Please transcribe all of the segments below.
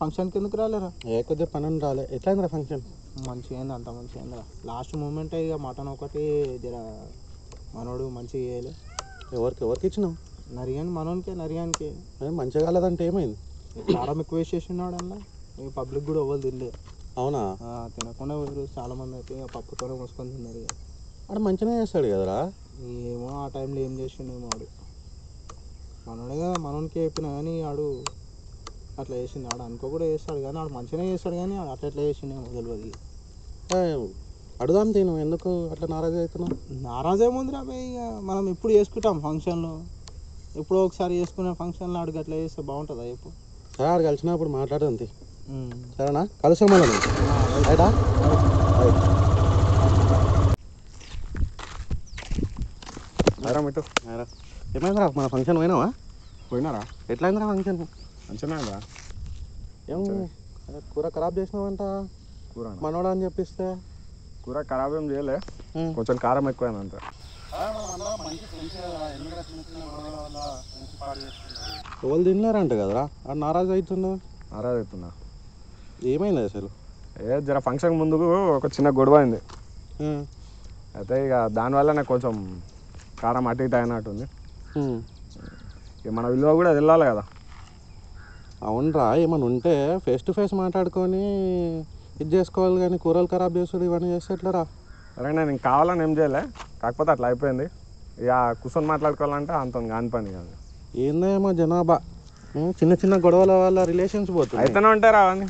ఫంక్షన్కి ఎందుకు రాలేరా ఏ కొద్దిగా పని ఉంది రాలే ఎట్లయిందిరా ఫంక్షన్ మంచిగా అయింది అంత మంచిగా అయిందిరా లాస్ట్ మూమెంట్ ఇక మటన్ ఒకటి జర మనోడు మంచిగా చేయలే ఎవరికి ఎవరికి ఇచ్చినావు నరిగాని మనోనికే నరిగానికి ఏ, మంచిగా కాలేదంటే ఏమైంది కారం ఎక్కువ వేసేసినాడు అలా ఇక పబ్లిక్ కూడా ఎవరు తినలే అవునా ఆ, తినకుండా పోయారు చాలా మంది అయితే ఇక పప్పుతోనే మూసుకొని తిన్నారు ఇక ఆడ మంచిగా చేస్తాడు కదరా ఏమో ఆ టైంలో ఏం చేసిండేమో ఆడు మనోడే కదా మనోనికి చెప్పిన కానీ ఆడు అట్లా చేసిండు ఆడు అనుకో కూడా చేస్తాడు కానీ ఆడు మంచిగానే చేస్తాడు కానీ ఆడు అట్లా ఎట్లా చేసిండేమో తెలియదు ఏ, అడుగుదాం తిను ఎందుకు అట్లా నారాజు అవుతున్నావు నారాజు ఏముందిరా బే ఇక మనం ఎప్పుడు చేసుకుంటాం ఫంక్షన్లో ఎప్పుడో ఒకసారి చేసుకునే ఫంక్షన్లో ఆడికి అట్లా చేస్తే బాగుంటుందా చెప్పు సరే ఆడు కలిసినప్పుడు మాట్లాడదాం తీ సరేనా కలుసాం మళ్ళీ రైటా రైట్ అరా మిట్టు రా. ఏమైందిరా మన ఫంక్షన్ పోయినావా పోయినారా ఎట్లయిందిరా ఫంక్షన్ మంచిగా రా ఏం అరే, కూర ఖరాబ్ చేసినావంట కూర మనోడా అని చెప్పిస్తే కూర ఖరాబ్ ఏం చేయలే ఉం. కొంచెం కారం ఎక్కువైంది అంతే ఎవరు తినలేరంట కదరా ఆడు నారాజు అవుతున్నావు నారాజ్ అవుతున్నా ఏమైంది అసలు ఏ జర ఫంక్షన్ ముందుకు ఒక చిన్న గొడవ అయింది ఉం. అయితే ఇక దానివల్ల నాకు కొంచెం కారం అటు ఇటు అయినట్టుంది ఉం. ఇక మన విలువ కూడా వెళ్ళాలి కదా అవునరా ఏమైనా ఉంటే ఫేస్ టు ఫేస్ మాట్లాడుకొని ఇది చేసుకోవాలి కానీ కూరలు ఖరాబ్ చేసుడు ఇవన్నీ చేస్తే ఎట్లరా సరే నేను కావాలని ఏం చేయలే కాకపోతే అట్లా అయిపోయింది ఇక కూర్చొని మాట్లాడుకోవాలంటే అంత కాని పని కాదు ఏందేమో జనాభా ఉం, చిన్న చిన్న గొడవల వల్ల రిలేషన్స్ పోతుంది అయితేనే ఉంటారా అవన్నీ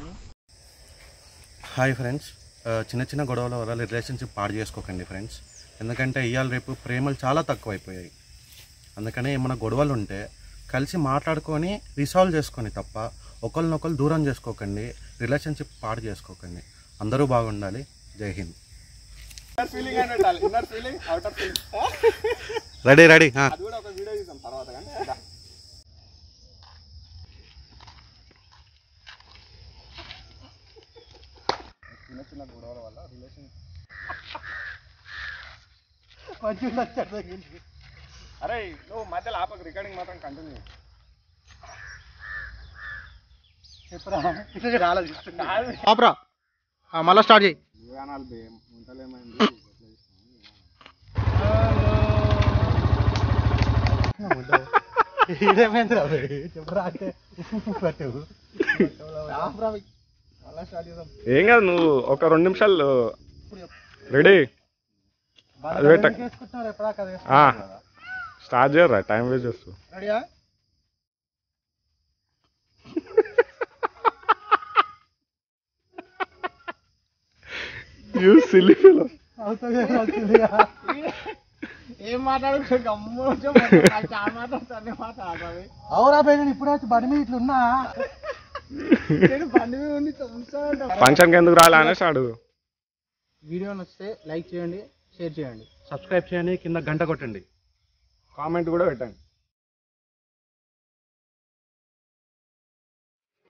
హాయ్ ఫ్రెండ్స్ చిన్న చిన్న గొడవల వల్ల రిలేషన్షిప్ పాడు చేసుకోకండి ఫ్రెండ్స్ ఎందుకంటే ఇవాళ రేపు ప్రేమలు చాలా తక్కువైపోయాయి అందుకనే ఏమైనా గొడవలు ఉంటే కలిసి మాట్లాడుకొని రిసాల్వ్ చేసుకొని తప్ప ఒకరినొకరు దూరం చేసుకోకండి రిలేషన్షిప్ పాడు చేసుకోకండి అందరూ బాగుండాలి జై హింద్ రెడీ రెడీ అరే నువ్వు మధ్యలో ఆపక రికార్డింగ్ మాత్రం కంటిన్యూ ఆపరా మళ్ళీ స్టార్ట్ చేయి అనాలి బే ముంతలేమైంది ఏం కాదు నువ్వు ఒక రెండు నిమిషాలు రెడీ అది పెట్ట స్టార్ట్ చేయరా టైం వేస్ట్ చేస్తూ రెడీయా యూ సిల్లీ ఫెలో ఏం మాట్లాడుకో గమ్ము చాలా మాట్లాడుతాను మాట్లాడాలి అవురా బే నేను ఇప్పుడే వచ్చి బండి మీద ఇట్లున్నా నేను బండి మీద ఉండి చూస్తాను ఫంక్షన్కి ఎందుకు రాలే అనేసి అడుగు వీడియో నచ్చితే లైక్ చేయండి షేర్ చేయండి సబ్స్క్రైబ్ చేయండి కింద గంట కొట్టండి కామెంట్ కూడా పెట్టండి